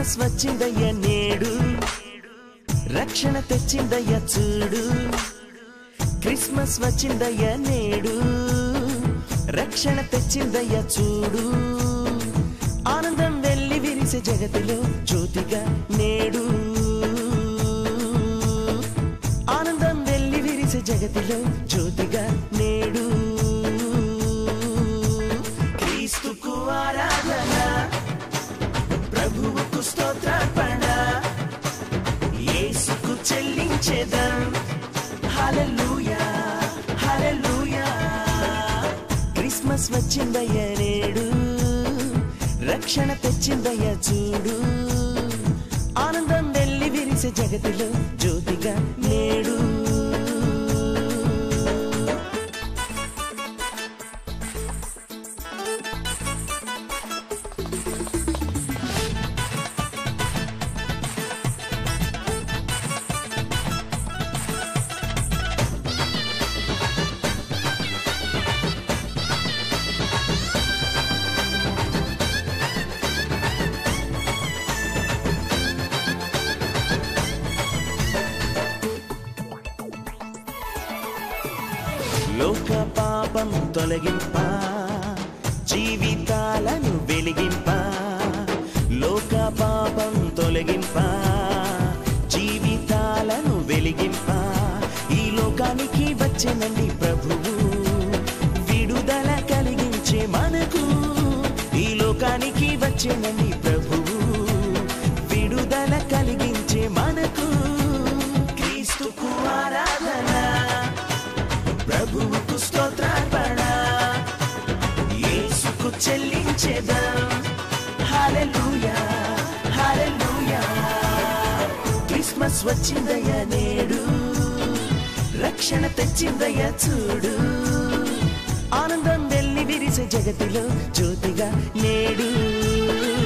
Christmas వచ్చిందయ్య నేడు రక్షణ తెచ్చిందయ్య చూడు క్రిస్మస్ వచ్చిందయ్య నేడు రక్షణ తెచ్చిందయ్య చూడు ఆనందం వెళ్ళి విరిసే జగతిలో జ్యోతిగా నేడు ఆనందం వెళ్ళి విరిసే జగతిలో జ్యోతిగా నేడు క్రీస్తుకు ఆరాధన ప్రభువుకు స్తోత్రార్పణ యేసుకు చెల్లించేదం హల్లెలూయా హల్లెలూయా క్రిస్మస్ వచ్చిందయ్య నేడు రక్షణ తెచ్చిందయ్య చూడు ఆనందం వెళ్ళి విరిసే జగతిలో జ్యోతిగా నేడు లోక పాపం తొలగింప జీవితాలను వెలిగింప లోక పాపం తొలగింప జీవితాలను వెలిగింప ఈ లోకానికి వచ్చేనండి ప్రభువు విడుదల కలిగించే మనకు ఈ లోకానికి వచ్చేనండి ప్రభువు విడుదల కలిగించే మనకు క్రీస్తుకు ఆరాధన ప్రభువుకు స్తోత్రార్పణ యేసుకు చెల్లించేదం హల్లెలూయా హల్లెలూయా క్రిస్మస్ వచ్చిందయ్య నేడు రక్షణ తెచ్చిందయ్య చూడు ఆనందం వెళ్ళి విరిసే జగతిలో జ్యోతిగా నేడు